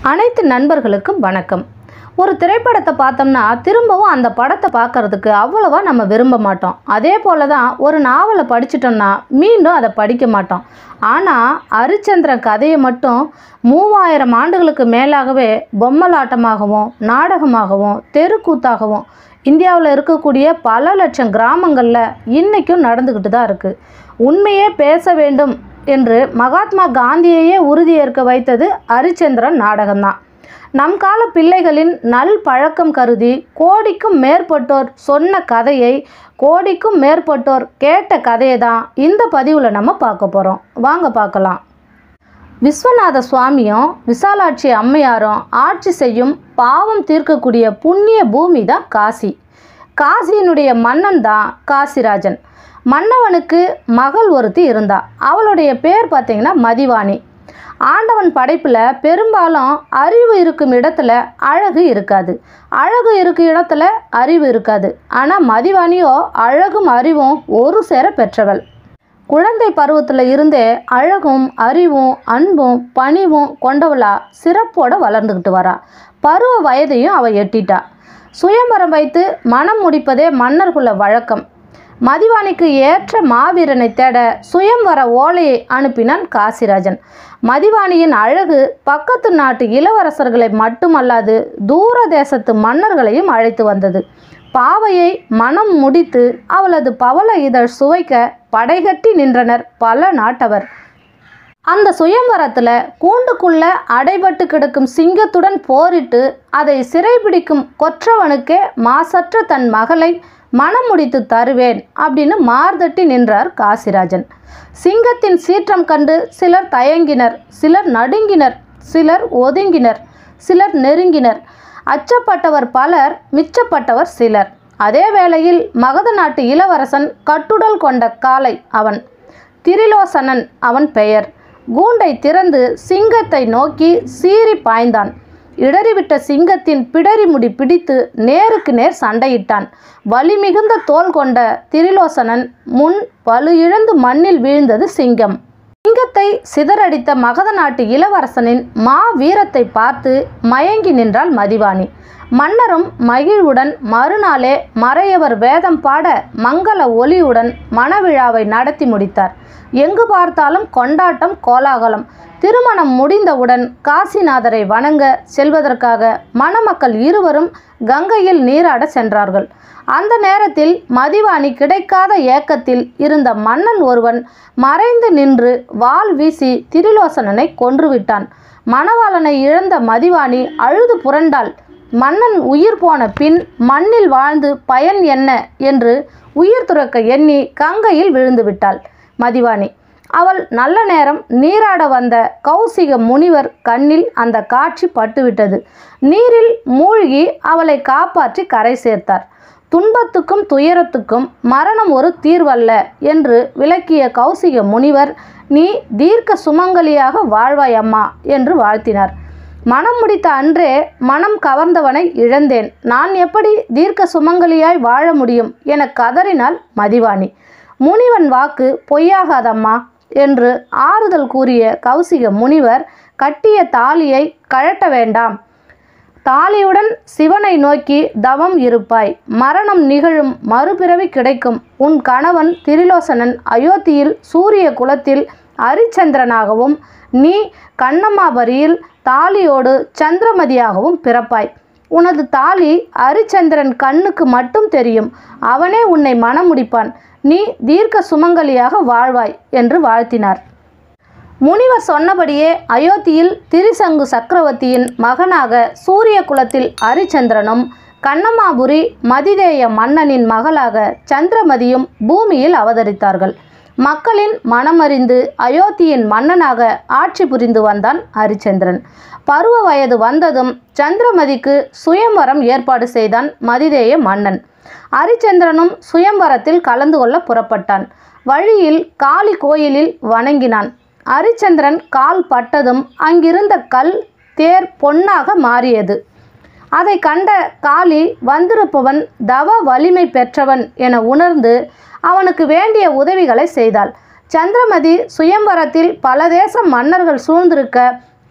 அனைத்து நண்பர்களுக்கும் வணக்கம் ஒரு திரைப்படத்தை பார்த்தோம்னா திரும்பவும் அந்த படத்தை பார்க்கறதுக்கு அவ்வளவா நம்ம விரும்ப மாட்டோம் அதே போல தான் ஒரு நாவலை படிச்சிட்டோம்னா மீண்டும் அதை படிக்க மாட்டோம் ஆனால் ஹரிச்சந்திரன் கதையை மட்டும் மூவாயிரம் ஆண்டுகளுக்கு மேலாகவே பொம்மலாட்டமாகவும் நாடகமாகவும் தெருக்கூத்தாகவும் இந்தியாவில் இருக்கக்கூடிய பல லட்சம் கிராமங்களில் இன்றைக்கும் நடந்துக்கிட்டு தான் இருக்குது உண்மையே பேச வேண்டும் என்று மகாத்மா காந்தியையே உறுதியேற்க வைத்தது ஹரிச்சந்திரன் நாடகம்தான் நம் கால பிள்ளைகளின் நல் பழக்கம் கருதி கோடிக்கும் மேற்பட்டோர் சொன்ன கதையை கோடிக்கும் மேற்பட்டோர் கேட்ட கதையை தான் இந்த பதிவில் நம்ம பார்க்க போகிறோம் வாங்க பார்க்கலாம் விஸ்வநாத சுவாமியும் விசாலாட்சி அம்மையாரும் ஆட்சி செய்யும் பாவம் தீர்க்கக்கூடிய புண்ணிய பூமி தான் காசி காசியினுடைய மன்னன் தான் காசிராஜன் மன்னவனுக்கு மகள் ஒருத்தி இருந்தா அவளுடைய பேர் பார்த்தீங்கன்னா மதிவாணி ஆண்டவன் படைப்பில் பெரும்பாலும் அறிவு இருக்கும் இடத்துல அழகு இருக்காது அழகு இருக்கும் இடத்துல அறிவு இருக்காது ஆனால் மதிவாணியோ அழகும் அறிவும் ஒரு சேர பெற்றவள் குழந்தை பருவத்தில் இருந்தே அழகும் அறிவும் அன்பும் பணிவும் கொண்டவளா சிறப்போட வளர்ந்துக்கிட்டு வரா பருவ வயதையும் அவள் எட்டிட்டா சுயம்பரம் வைத்து மனம் முடிப்பதே மன்னர்குல வழக்கம் மதிவாணிக்கு ஏற்ற மாவீரனை தேட சுயம்வர ஓலையை அனுப்பினான் காசிராஜன் மதிவாணியின் அழகு பக்கத்து நாட்டு இளவரசர்களை மட்டுமல்லாது தூர தேசத்து மன்னர்களையும் அழைத்து வந்தது பாவையை மனம் முடித்து அவளது பவள இதழ் சுவைக்க படைகட்டி நின்றனர் பல நாட்டவர் அந்த சுயம்பரத்தில் கூண்டுக்குள்ள அடைபட்டு கிடக்கும் சிங்கத்துடன் போரிட்டு அதை சிறைபிடிக்கும் கொற்றவனுக்கே மாசற்ற தன் மகளை மனம் முடித்து தருவேன் அப்படின்னு மார்தட்டி நின்றார் காசிராஜன் சிங்கத்தின் சீற்றம் கண்டு சிலர் தயங்கினர் சிலர் நடுங்கினர் சிலர் ஒதுங்கினர் சிலர் நெருங்கினர் அச்சப்பட்டவர் பலர் மிச்சப்பட்டவர் சிலர் அதே வேளையில் மகத நாட்டு இளவரசன் கட்டுடல் கொண்ட காலை அவன் திரிலோசனன் அவன் பெயர் கூண்டை திறந்து சிங்கத்தை நோக்கி சீறி பாய்ந்தான் இடறிவிட்ட சிங்கத்தின் பிடரி முடி பிடித்து நேருக்கு நேர் சண்டையிட்டான் வலிமிகுந்த தோல் கொண்ட திரிலோசனன் முன் வலு இழந்து மண்ணில் வீழ்ந்தது சிங்கம் சிங்கத்தை சிதறடித்த மகத நாட்டு இளவரசனின் மா வீரத்தை பார்த்து மயங்கி நின்றாள் மதிவாணி மன்னரும் மகிழ்வுடன் மறுநாளே மறையவர் வேதம் பாட மங்கள ஒலியுடன் மணவிழாவை நடத்தி முடித்தார் எங்கு பார்த்தாலும் கொண்டாட்டம் கோலாகலம் திருமணம் முடிந்தவுடன் காசிநாதரை வணங்க செல்வதற்காக மணமக்கள் இருவரும் கங்கையில் நீராட சென்றார்கள் அந்த நேரத்தில் மதிவாணி கிடைக்காத ஏக்கத்தில் இருந்த மன்னன் ஒருவன் மறைந்து நின்று வாள் வீசி திரிலோசனனை கொன்றுவிட்டான் மணவாளனை இழந்த மதிவாணி அழுது புரண்டாள் மன்னன் உயிர் போன பின் மண்ணில் வாழ்ந்து பயன் என்ன என்று உயிர் துறக்க எண்ணி கங்கையில் விழுந்து விட்டாள் மதிவாணி அவள் நல்ல நேரம் நீராட வந்த கௌசிக முனிவர் கண்ணில் அந்த காட்சி பட்டுவிட்டது நீரில் மூழ்கி அவளை காப்பாற்றி கரை சேர்த்தார் துன்பத்துக்கும் துயரத்துக்கும் மரணம் ஒரு தீர்வல்ல என்று விளக்கிய கௌசிக முனிவர் நீ தீர்க்க சுமங்கலியாக வாழ்வாய் அம்மா என்று வாழ்த்தினார் மனம் முடித்த அன்றே மனம் கவர்ந்தவனை இழந்தேன் நான் எப்படி தீர்க்க சுமங்கலியாய் வாழ முடியும் என கதறினாள் மதிவாணி முனிவன் வாக்கு பொய்யாகாதம்மா என்று ஆறுதல் கூறிய கௌசிக முனிவர் கட்டிய தாலியை கழட்ட வேண்டாம் தாலியுடன் சிவனை நோக்கி தவம் இருப்பாய் மரணம் நிகழும் மறுபிறவி கிடைக்கும் உன் கணவன் திரிலோசனன் அயோத்தியில் சூரிய குலத்தில் அரிச்சந்திரனாகவும் நீ கண்ணம்மாபரியில் தாலியோடு சந்திரமதியாகவும் பிறப்பாய் உனது தாலி அரிச்சந்திரன் கண்ணுக்கு மட்டும் தெரியும் அவனே உன்னை மணமுடிப்பான் நீ தீர்க்க சுமங்கலியாக வாழ்வாய் என்று வாழ்த்தினார் முனிவர் சொன்னபடியே அயோத்தியில் திரிசங்கு சக்கரவர்த்தியின் மகனாக சூரிய குலத்தில் அரிச்சந்திரனும் கண்ணம்மாபுரி மதிதேய மன்னனின் மகளாக சந்திரமதியும் பூமியில் அவதரித்தார்கள் மக்களின் மனமறிந்து அயோத்தியின் மன்னனாக ஆட்சி புரிந்து வந்தான் ஹரிச்சந்திரன் பருவ வயது வந்ததும் சந்திரமதிக்கு சுயம்வரம் ஏற்பாடு செய்தான் மதிதேய மன்னன் ஹரிச்சந்திரனும் சுயம்வரத்தில் கலந்து கொள்ள புறப்பட்டான் வழியில் காளி கோயிலில் வணங்கினான் ஹரிச்சந்திரன் கால் பட்டதும் அங்கிருந்த கல் தேர் பொன்னாக மாறியது அதை கண்ட காளி வந்திருப்பவன் தவ வலிமை பெற்றவன் என உணர்ந்து அவனுக்கு வேண்டிய உதவிகளை செய்தாள் சந்திரமதி சுயம்பரத்தில் பல தேச மன்னர்கள் சூழ்ந்திருக்க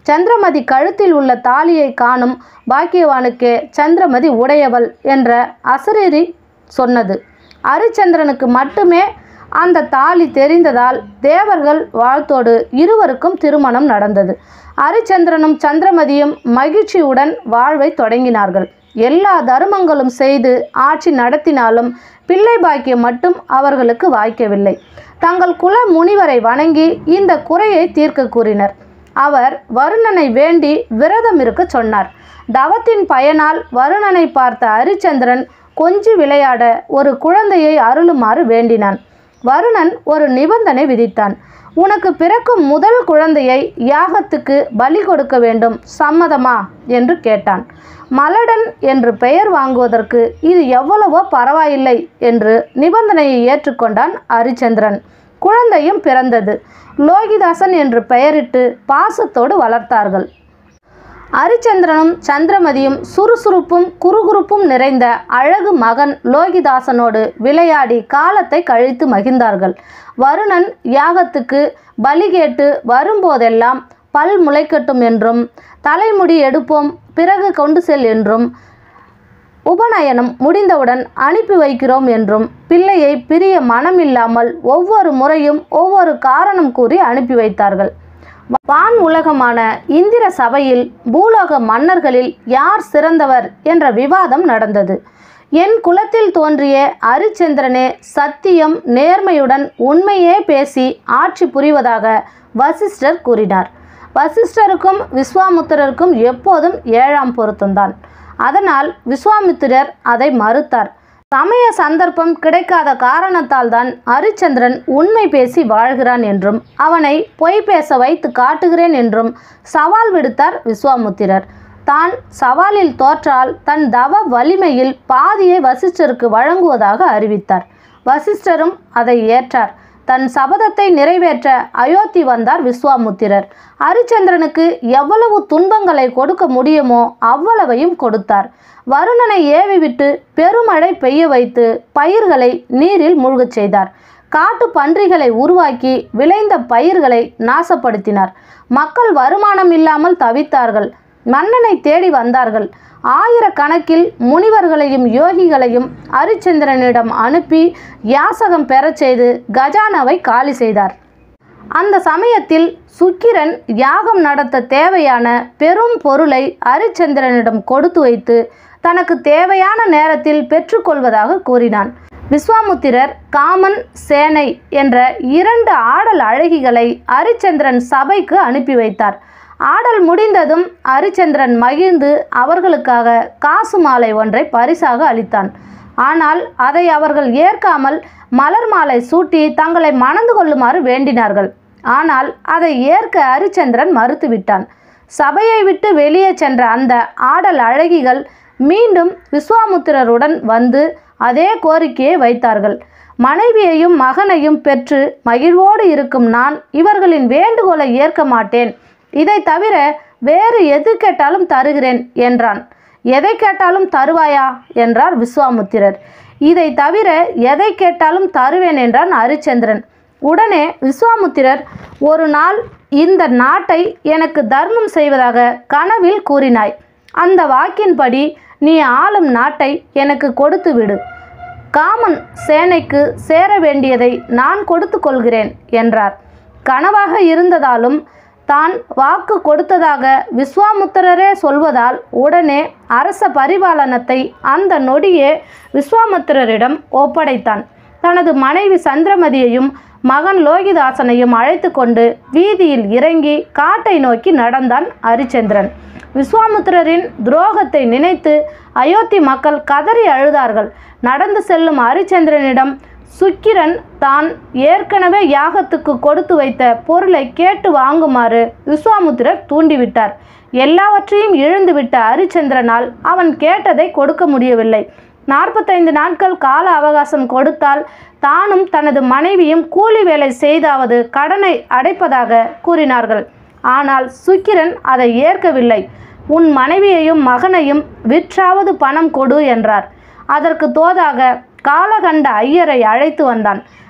சந்திரமதி கழுத்தில் உள்ள தாலியை காணும் பாக்கியவானுக்கே சந்திரமதி உடையவள் என்ற அசரீரி சொன்னது அரிச்சந்திரனுக்கு மட்டுமே அந்த தாலி தெரிந்ததால் தேவர்கள் வாழ்த்தோடு இருவருக்கும் திருமணம் நடந்தது அரிச்சந்திரனும் சந்திரமதியும் மகிழ்ச்சியுடன் வாழ்வை தொடங்கினார்கள் எல்லா தருமங்களும் செய்து ஆட்சி நடத்தினாலும் பிள்ளை பாக்கியம் மட்டும் அவர்களுக்கு வாய்க்கவில்லை தங்கள் குல முனிவரை வணங்கி இந்த குறையை தீர்க்க கூறினர் அவர் வருணனை வேண்டி விரதம் இருக்க சொன்னார் தவத்தின் பயனால் வருணனை பார்த்த ஹரிச்சந்திரன் கொஞ்சி விளையாட ஒரு குழந்தையை அருளுமாறு வேண்டினான் வருணன் ஒரு நிபந்தனை விதித்தான் உனக்கு பிறக்கும் முதல் குழந்தையை யாகத்துக்கு பலி கொடுக்க வேண்டும் சம்மதமா என்று கேட்டான் மலடன் என்று பெயர் வாங்குவதற்கு இது எவ்வளவோ பரவாயில்லை என்று நிபந்தனையை ஏற்றுக்கொண்டான் ஹரிச்சந்திரன் குழந்தையும் பிறந்தது லோகிதாசன் என்று பெயரிட்டு பாசத்தோடு வளர்த்தார்கள் ஹரிச்சந்திரனும் சந்திரமதியும் சுறுசுறுப்பும் குறுகுறுப்பும் நிறைந்த அழகு மகன் லோகிதாசனோடு விளையாடி காலத்தை கழித்து மகிழ்ந்தார்கள் வருணன் யாகத்துக்கு பலி கேட்டு வரும்போதெல்லாம் பல் முளைக்கட்டும் என்றும் தலைமுடி எடுப்போம் பிறகு கொண்டு செல் என்றும் உபநயனம் முடிந்தவுடன் அனுப்பி வைக்கிறோம் என்றும் பிள்ளையை பிரிய மனமில்லாமல் ஒவ்வொரு முறையும் ஒவ்வொரு காரணம் கூறி அனுப்பி வைத்தார்கள் வான் உலகமான இந்திர சபையில் பூலோக மன்னர்களில் யார் சிறந்தவர் என்ற விவாதம் நடந்தது என் குலத்தில் தோன்றிய அரிச்சந்திரனே சத்தியம் நேர்மையுடன் உண்மையே பேசி ஆட்சி புரிவதாக வசிஷ்டர் கூறினார் வசிஷ்டருக்கும் விஸ்வாமுத்திரருக்கும் எப்போதும் ஏழாம் பொருத்தம்தான் அதனால் விஸ்வாமித்திரர் அதை மறுத்தார் சமய சந்தர்ப்பம் கிடைக்காத காரணத்தால் தான் ஹரிச்சந்திரன் உண்மை பேசி வாழ்கிறான் என்றும் அவனை பொய் பேச வைத்து காட்டுகிறேன் என்றும் சவால் விடுத்தார் விஸ்வாமுத்திரர் தான் சவாலில் தோற்றால் தன் தவ வலிமையில் பாதியை வசிஷ்டருக்கு வழங்குவதாக அறிவித்தார் வசிஷ்டரும் அதை ஏற்றார் தன் சபதத்தை நிறைவேற்ற அயோத்தி வந்தார் விஸ்வாமுத்திரர் ஹரிச்சந்திரனுக்கு எவ்வளவு துன்பங்களை கொடுக்க முடியுமோ அவ்வளவையும் கொடுத்தார் வருணனை ஏவிவிட்டு பெருமழை பெய்ய வைத்து பயிர்களை நீரில் மூழ்கச் செய்தார் காட்டு பன்றிகளை உருவாக்கி விளைந்த பயிர்களை நாசப்படுத்தினார் மக்கள் வருமானம் இல்லாமல் தவித்தார்கள் மன்னனை தேடி வந்தார்கள் ஆயிரக்கணக்கில் முனிவர்களையும் யோகிகளையும் ஹரிச்சந்திரனிடம் அனுப்பி யாசகம் பெறச் செய்து கஜானாவை காலி செய்தார் அந்த சமயத்தில் சுக்கிரன் யாகம் நடத்த தேவையான பெரும் பொருளை ஹரிச்சந்திரனிடம் கொடுத்து வைத்து தனக்கு தேவையான நேரத்தில் பெற்றுக்கொள்வதாக கூறினான் விஸ்வாமுத்திரர் காமன் சேனை என்ற இரண்டு ஆடல் அழகிகளை ஹரிச்சந்திரன் சபைக்கு அனுப்பி வைத்தார் ஆடல் முடிந்ததும் ஹரிச்சந்திரன் மகிழ்ந்து அவர்களுக்காக காசு மாலை ஒன்றை பரிசாக அளித்தான் ஆனால் அதை அவர்கள் ஏற்காமல் மலர் மாலை சூட்டி தங்களை மணந்து கொள்ளுமாறு வேண்டினார்கள் ஆனால் அதை ஏற்க ஹரிச்சந்திரன் மறுத்துவிட்டான் சபையை விட்டு வெளியே சென்ற அந்த ஆடல் அழகிகள் மீண்டும் விஸ்வாமுத்திரருடன் வந்து அதே கோரிக்கையை வைத்தார்கள் மனைவியையும் மகனையும் பெற்று மகிழ்வோடு இருக்கும் நான் இவர்களின் வேண்டுகோளை ஏற்க மாட்டேன் இதை தவிர வேறு எது கேட்டாலும் தருகிறேன் என்றான் எதை கேட்டாலும் தருவாயா என்றார் விஸ்வாமுத்திரர் இதை தவிர எதை கேட்டாலும் தருவேன் என்றான் ஹரிச்சந்திரன் உடனே விஸ்வாமுத்திரர் ஒரு நாள் இந்த நாட்டை எனக்கு தர்மம் செய்வதாக கனவில் கூறினாய் அந்த வாக்கின்படி நீ ஆளும் நாட்டை எனக்கு கொடுத்து விடு காமன் சேனைக்கு சேர வேண்டியதை நான் கொடுத்து கொள்கிறேன் என்றார் கனவாக இருந்ததாலும் தான் வாக்கு கொடுத்ததாக விஸ்வாமுத்திரரே சொல்வதால் உடனே அரச பரிபாலனத்தை அந்த நொடியே விஸ்வாமுத்திரரிடம் ஒப்படைத்தான் தனது மனைவி சந்திரமதியையும் மகன் லோகிதாசனையும் அழைத்து கொண்டு வீதியில் இறங்கி காட்டை நோக்கி நடந்தான் ஹரிச்சந்திரன் விஸ்வாமுத்திரரின் துரோகத்தை நினைத்து அயோத்தி மக்கள் கதறி அழுதார்கள் நடந்து செல்லும் ஹரிச்சந்திரனிடம் சுக்கிரன் தான் ஏற்கனவே யாகத்துக்கு கொடுத்து வைத்த பொருளை கேட்டு வாங்குமாறு விஸ்வாமுத்திரர் தூண்டிவிட்டார் எல்லாவற்றையும் இழந்துவிட்ட ஹரிச்சந்திரனால் அவன் கேட்டதை கொடுக்க முடியவில்லை நாற்பத்தைந்து நாட்கள் கால அவகாசம் கொடுத்தால் தானும் தனது மனைவியும் கூலி வேலை செய்தாவது கடனை அடைப்பதாக கூறினார்கள் ஆனால் சுக்கிரன் அதை ஏற்கவில்லை உன் மனைவியையும் மகனையும் விற்றாவது பணம் கொடு என்றார் அதற்கு தோதாக காலகண்ட ஐயரை அழைத்து வந்தான்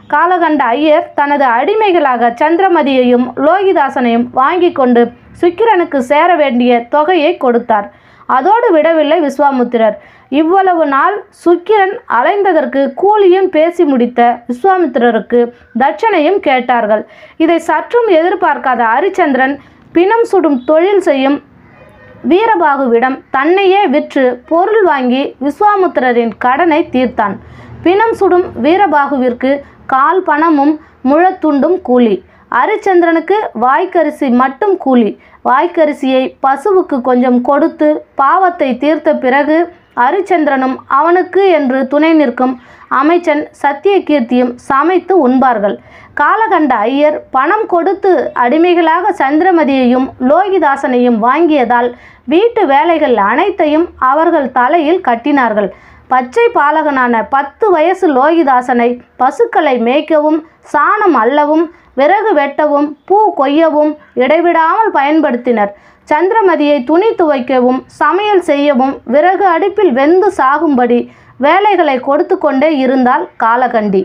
காலகண்ட ஐயர் தனது அடிமைகளாக சந்திரமதியையும் லோகிதாசனையும் வாங்கி கொண்டு சுக்கிரனுக்கு சேர வேண்டிய தொகையை கொடுத்தார் அதோடு விடவில்லை விஸ்வாமுத்திரர் இவ்வளவு நாள் சுக்கிரன் அலைந்ததற்கு கூலியும் பேசி முடித்த விஸ்வாமித்திரருக்கு தட்சணையும் கேட்டார்கள் இதை சற்றும் எதிர்பார்க்காத ஹரிச்சந்திரன் பிணம் சுடும் தொழில் செய்யும் வீரபாகுவிடம் தன்னையே விற்று பொருள் வாங்கி விஸ்வாமுத்திரரின் கடனை தீர்த்தான் பிணம் சுடும் வீரபாகுவிற்கு கால் பணமும் முழத்துண்டும் கூலி ஹரிச்சந்திரனுக்கு வாய்க்கரிசி மட்டும் கூலி வாய்க்கரிசியை பசுவுக்கு கொஞ்சம் கொடுத்து பாவத்தை தீர்த்த பிறகு ஹரிச்சந்திரனும் அவனுக்கு என்று துணை நிற்கும் அமைச்சன் சத்தியகீர்த்தியும் சமைத்து உண்பார்கள் காலகண்ட ஐயர் பணம் கொடுத்து அடிமைகளாக சந்திரமதியையும் லோகிதாசனையும் வாங்கியதால் வீட்டு வேலைகள் அனைத்தையும் அவர்கள் தலையில் கட்டினார்கள் பச்சை பாலகனான பத்து வயசு லோகிதாசனை பசுக்களை மேய்க்கவும் சாணம் அள்ளவும் விறகு வெட்டவும் பூ கொய்யவும் இடைவிடாமல் பயன்படுத்தினர் சந்திரமதியை துணி துவைக்கவும் சமையல் செய்யவும் விறகு அடுப்பில் வெந்து சாகும்படி வேலைகளை கொடுத்து கொண்டே இருந்தால் காலகண்டி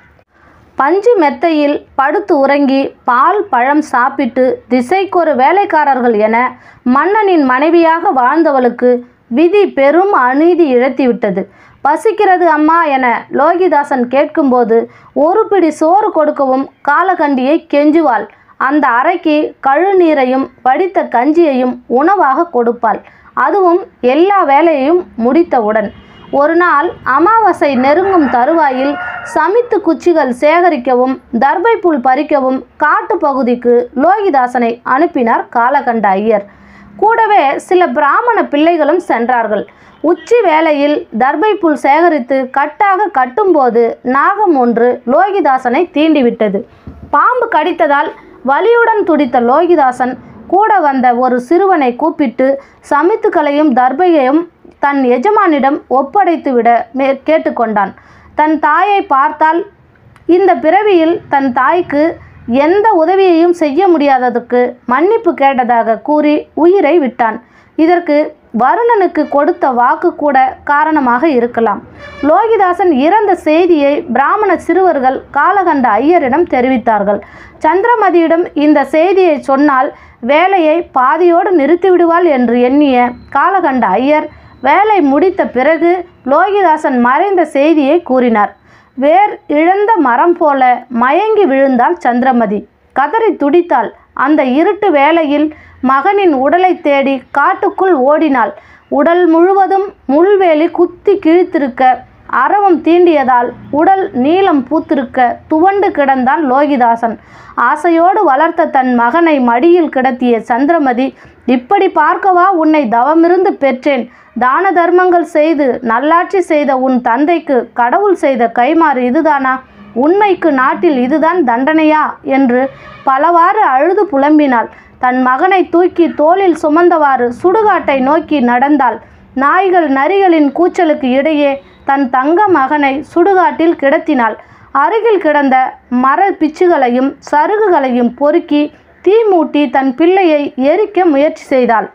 பஞ்சு மெத்தையில் படுத்து உறங்கி பால் பழம் சாப்பிட்டு திசைக்கொரு வேலைக்காரர்கள் என மன்னனின் மனைவியாக வாழ்ந்தவளுக்கு விதி பெரும் அநீதி இழைத்துவிட்டது பசிக்கிறது அம்மா என லோகிதாசன் கேட்கும்போது ஒரு பிடி சோறு கொடுக்கவும் காலகண்டியை கெஞ்சுவாள் அந்த அறைக்கு கழுநீரையும் வடித்த கஞ்சியையும் உணவாக கொடுப்பாள் அதுவும் எல்லா வேலையையும் முடித்தவுடன் ஒரு நாள் அமாவாசை நெருங்கும் தருவாயில் சமித்து குச்சிகள் சேகரிக்கவும் தர்பை புல் பறிக்கவும் காட்டு பகுதிக்கு லோகிதாசனை அனுப்பினார் காலகண்ட ஐயர் கூடவே சில பிராமண பிள்ளைகளும் சென்றார்கள் உச்சி வேளையில் தர்பை புல் சேகரித்து கட்டாக கட்டும்போது நாகம் ஒன்று லோகிதாசனை தீண்டிவிட்டது பாம்பு கடித்ததால் வலியுடன் துடித்த லோகிதாசன் கூட வந்த ஒரு சிறுவனை கூப்பிட்டு சமித்துக்களையும் தர்பையையும் தன் எஜமானிடம் ஒப்படைத்துவிட மே கேட்டுக்கொண்டான் தன் தாயை பார்த்தால் இந்த பிறவியில் தன் தாய்க்கு எந்த உதவியையும் செய்ய முடியாததுக்கு மன்னிப்பு கேட்டதாக கூறி உயிரை விட்டான் இதற்கு வருணனுக்கு கொடுத்த வாக்கு கூட காரணமாக இருக்கலாம் லோகிதாசன் இறந்த செய்தியை பிராமண சிறுவர்கள் காலகண்ட ஐயரிடம் தெரிவித்தார்கள் சந்திரமதியிடம் இந்த செய்தியை சொன்னால் வேலையை பாதியோடு நிறுத்திவிடுவாள் என்று எண்ணிய காலகண்ட ஐயர் வேலை முடித்த பிறகு லோகிதாசன் மறைந்த செய்தியை கூறினார் வேர் இழந்த மரம் போல மயங்கி விழுந்தாள் சந்திரமதி கதறி துடித்தாள் அந்த இருட்டு வேளையில் மகனின் உடலை தேடி காட்டுக்குள் ஓடினாள் உடல் முழுவதும் முள்வேலி குத்தி கிழித்திருக்க அரவம் தீண்டியதால் உடல் நீலம் பூத்திருக்க துவண்டு கிடந்தான் லோகிதாசன் ஆசையோடு வளர்த்த தன் மகனை மடியில் கிடத்திய சந்திரமதி இப்படி பார்க்கவா உன்னை தவமிருந்து பெற்றேன் தான தர்மங்கள் செய்து நல்லாட்சி செய்த உன் தந்தைக்கு கடவுள் செய்த கைமாறு இதுதானா உண்மைக்கு நாட்டில் இதுதான் தண்டனையா என்று பலவாறு அழுது புலம்பினாள் தன் மகனை தூக்கி தோளில் சுமந்தவாறு சுடுகாட்டை நோக்கி நடந்தாள் நாய்கள் நரிகளின் கூச்சலுக்கு இடையே தன் தங்க மகனை சுடுகாட்டில் கிடத்தினாள் அருகில் கிடந்த மர பிச்சுகளையும் சருகுகளையும் பொறுக்கி தீ மூட்டி தன் பிள்ளையை எரிக்க முயற்சி செய்தாள்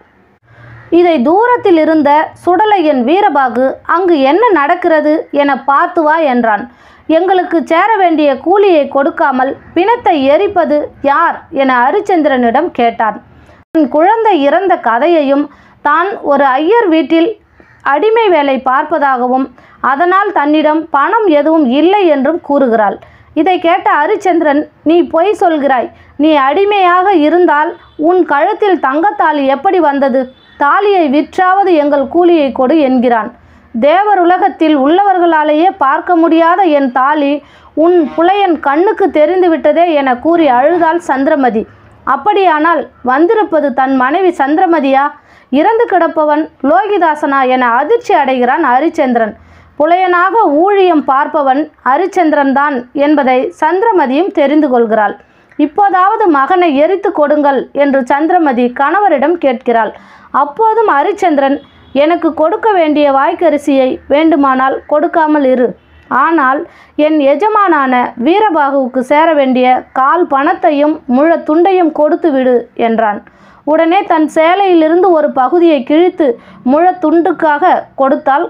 இதை தூரத்தில் இருந்த சுடலையன் வீரபாகு அங்கு என்ன நடக்கிறது என பார்த்து வா என்றான் எங்களுக்கு சேர வேண்டிய கூலியை கொடுக்காமல் பிணத்தை எரிப்பது யார் என ஹரிச்சந்திரனிடம் கேட்டான் தன் குழந்தை இறந்த கதையையும் தான் ஒரு ஐயர் வீட்டில் அடிமை வேலை பார்ப்பதாகவும் அதனால் தன்னிடம் பணம் எதுவும் இல்லை என்றும் கூறுகிறாள் இதை கேட்ட ஹரிச்சந்திரன் நீ பொய் சொல்கிறாய் நீ அடிமையாக இருந்தால் உன் கழுத்தில் தங்கத்தாலி எப்படி வந்தது தாலியை விற்றாவது எங்கள் கூலியை கொடு என்கிறான் தேவர் உலகத்தில் உள்ளவர்களாலேயே பார்க்க முடியாத என் தாலி உன் புலையன் கண்ணுக்கு தெரிந்து விட்டதே என கூறி அழுதாள் சந்திரமதி அப்படியானால் வந்திருப்பது தன் மனைவி சந்திரமதியா இறந்து கிடப்பவன் லோகிதாசனா என அதிர்ச்சி அடைகிறான் ஹரிச்சந்திரன் புலையனாக ஊழியம் பார்ப்பவன் ஹரிச்சந்திரன் தான் என்பதை சந்திரமதியும் தெரிந்து கொள்கிறாள் இப்போதாவது மகனை எரித்து கொடுங்கள் என்று சந்திரமதி கணவரிடம் கேட்கிறாள் அப்போதும் ஹரிச்சந்திரன் எனக்கு கொடுக்க வேண்டிய வாய்க்கரிசியை வேண்டுமானால் கொடுக்காமல் இரு ஆனால் என் எஜமானான வீரபாகுவுக்கு சேர வேண்டிய கால் பணத்தையும் முழ துண்டையும் கொடுத்து விடு என்றான் உடனே தன் சேலையிலிருந்து ஒரு பகுதியை கிழித்து முழ துண்டுக்காக கொடுத்தாள்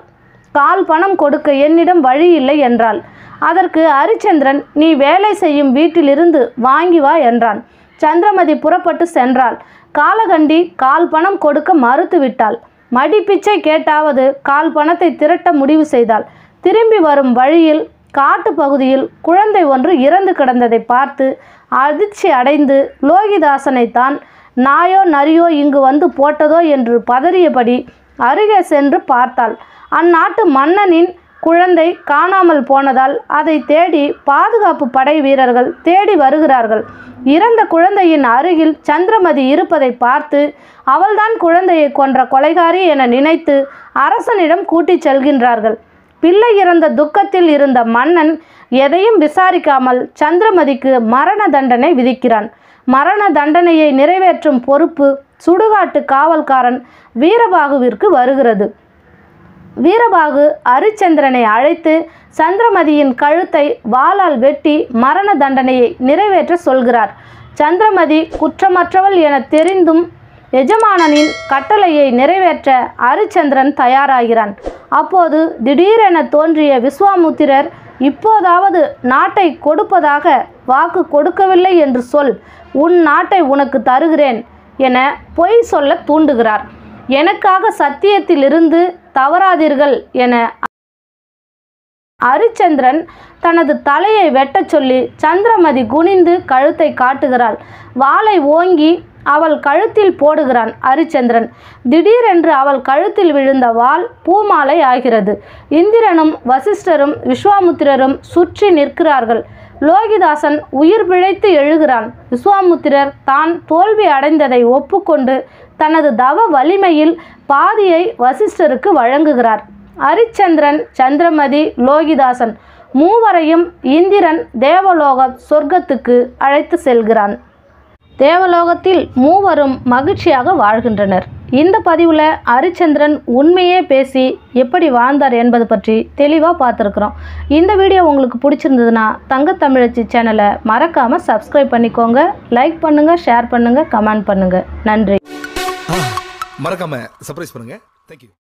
கால் பணம் கொடுக்க என்னிடம் வழி இல்லை என்றாள் அதற்கு ஹரிச்சந்திரன் நீ வேலை செய்யும் வீட்டிலிருந்து வாங்கி வா என்றான் சந்திரமதி புறப்பட்டு சென்றாள் காலகண்டி கால் பணம் கொடுக்க மறுத்துவிட்டாள் மடி பிச்சை கேட்டாவது கால் பணத்தை திரட்ட முடிவு செய்தாள் திரும்பி வரும் வழியில் காட்டு பகுதியில் குழந்தை ஒன்று இறந்து கிடந்ததை பார்த்து அதிர்ச்சி அடைந்து லோகிதாசனை தான் நாயோ நரியோ இங்கு வந்து போட்டதோ என்று பதறியபடி அருகே சென்று பார்த்தாள் அந்நாட்டு மன்னனின் குழந்தை காணாமல் போனதால் அதை தேடி பாதுகாப்பு படை வீரர்கள் தேடி வருகிறார்கள் இறந்த குழந்தையின் அருகில் சந்திரமதி இருப்பதை பார்த்து அவள்தான் குழந்தையை கொன்ற கொலைகாரி என நினைத்து அரசனிடம் கூட்டிச் செல்கின்றார்கள் பிள்ளை இறந்த துக்கத்தில் இருந்த மன்னன் எதையும் விசாரிக்காமல் சந்திரமதிக்கு மரண தண்டனை விதிக்கிறான் மரண தண்டனையை நிறைவேற்றும் பொறுப்பு சுடுகாட்டு காவல்காரன் வீரபாகுவிற்கு வருகிறது வீரபாகு ஹரிச்சந்திரனை அழைத்து சந்திரமதியின் கழுத்தை வாளால் வெட்டி மரண தண்டனையை நிறைவேற்ற சொல்கிறார் சந்திரமதி குற்றமற்றவள் என தெரிந்தும் எஜமானனின் கட்டளையை நிறைவேற்ற ஹரிச்சந்திரன் தயாராகிறான் அப்போது திடீரென தோன்றிய விஸ்வாமுத்திரர் இப்போதாவது நாட்டை கொடுப்பதாக வாக்கு கொடுக்கவில்லை என்று சொல் உன் நாட்டை உனக்கு தருகிறேன் என பொய் சொல்ல தூண்டுகிறார் எனக்காக சத்தியத்திலிருந்து தவறாதீர்கள் என ஹரிச்சந்திரன் தனது தலையை வெட்டச் சொல்லி சந்திரமதி குனிந்து கழுத்தை காட்டுகிறாள் வாளை ஓங்கி அவள் கழுத்தில் போடுகிறான் ஹரிச்சந்திரன் திடீரென்று அவள் கழுத்தில் விழுந்த வாள் பூமாலை ஆகிறது இந்திரனும் வசிஷ்டரும் விஸ்வாமுத்திரரும் சுற்றி நிற்கிறார்கள் லோகிதாசன் உயிர் பிழைத்து எழுகிறான் விஸ்வாமுத்திரர் தான் தோல்வி அடைந்ததை ஒப்புக்கொண்டு தனது தவ வலிமையில் பாதியை வசிஷ்டருக்கு வழங்குகிறார் ஹரிச்சந்திரன் சந்திரமதி லோகிதாசன் மூவரையும் இந்திரன் தேவலோக சொர்க்கத்துக்கு அழைத்து செல்கிறான் தேவலோகத்தில் மூவரும் மகிழ்ச்சியாக வாழ்கின்றனர் இந்த பதிவில் ஹரிச்சந்திரன் உண்மையே பேசி எப்படி வாழ்ந்தார் என்பது பற்றி தெளிவாக பார்த்துருக்குறோம் இந்த வீடியோ உங்களுக்கு பிடிச்சிருந்ததுன்னா தங்கத்தமிழச்சி சேனலை மறக்காமல் சப்ஸ்கிரைப் பண்ணிக்கோங்க லைக் பண்ணுங்கள் ஷேர் பண்ணுங்கள் கமெண்ட் பண்ணுங்கள் நன்றி மறக்காம சர்ப்ரைஸ் பண்ணுங்க தேங்க்யூ